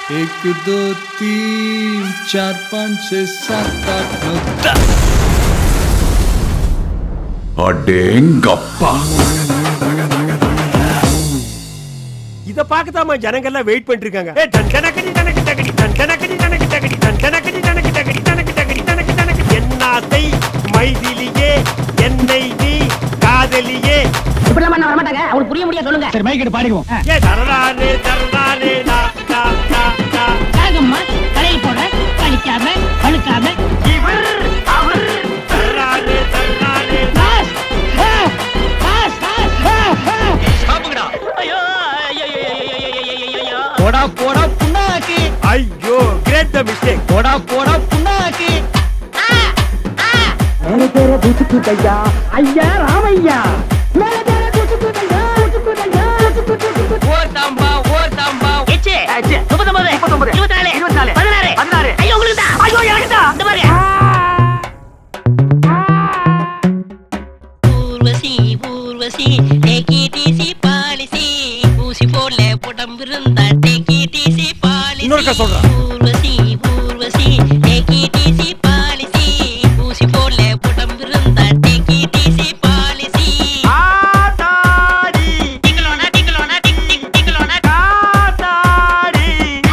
एक दो तीन चार पाँच छः सात आठ नौ दस அடேங்கப்பா இத பார்க்கத்தாமா ஜனங்க எல்லாம் வெயிட் பண்ணிட்டு இருக்காங்க ஏய், டன் டனக்கடி டனக்கு டகடி, டன் டனக்கடி டனக்கு டகடி, டன் டனக்கடி டனக்கு டகடி, டனக்கு டகடி, டனக்கு டனக்கு. என்னாசை மைதிலியே என்னை நீ காதலியே இப்படிலாம் பண்ண வரமாட்டாங்க அவங்களுக்கு புரிய முடியாது சொல்லுங்க சரி மைக் பாடிக்குவோம் ஏ தரலானே தரலானே நா நா நா நா ராகம்மா கடையில் போட கழிக்காம அழுக்காம இவர் அவர் தரலானே தரலானே நா பாஸ் பாஸ் பாஸ் ஐயோ ஐயோ போடா போடா புண்ணாக்கு ஐயோ கிரேட் த மிஸ்டேக் போடா போடா புண்ணாக்கு ஐயா ராமையா ஓர் தாம்பா ஓர் தாம்பா எச்சு முப்பத்தொன்பது இருபத்தி நாலு இருபத்தி நாலு பதினாறு பதினாறு ஐயோ உங்களுக்கு தான் ஐயோ எனக்கு தான் இந்த மாதிரி Urvashi Urvashi take it easy policy ஊசி போல உடம்பு இருந்தா டேக்கி டிசி பாலிசி இன்னொருக்கா சொல்றேன். Urvashi Urvashi take it easy policy ஊசி போல உடம்பு இருந்தா டேக்கி டிசி பாலிசி ஆதாடி டிக்கலோனா டிக்கலோனா டிக் டிக் டிக்கலோனா ஆதாடி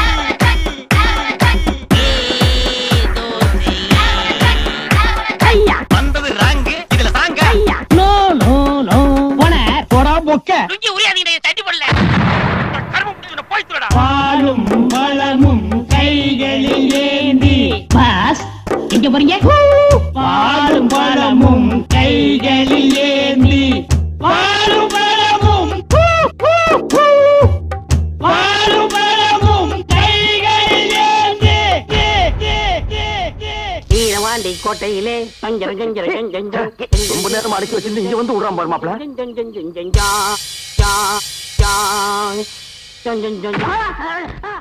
ஐயா வந்தது ராங்கு இதுல சாங்க ஐயா நோ நோ நோ போன போடா பொக்க லுங்கி உரியாதீங்க தட்டி போடல கருமம் பிடிச்சு போய் சொல்லடா பாலும் பழமும் கைகளில் ஏந்தி பாஸ் எங்க போறீங்க பாலும் பழமும் கைகளில் ஏந்தி பாலும் பழமும் ஹூ, ஹூ, ஹூ. பாலும் பழமும் கைகளில் ஏந்தி கே, கே, கே, கே. ஈரவாண்டி கோட்டையிலே கஞ்சர கஞ்சர கஞ்சர ரொம்ப நேரம் அடக்கி வச்சிருந்து இங்க வந்து விடுறான் பாரு மாப்பிள கஞ்சர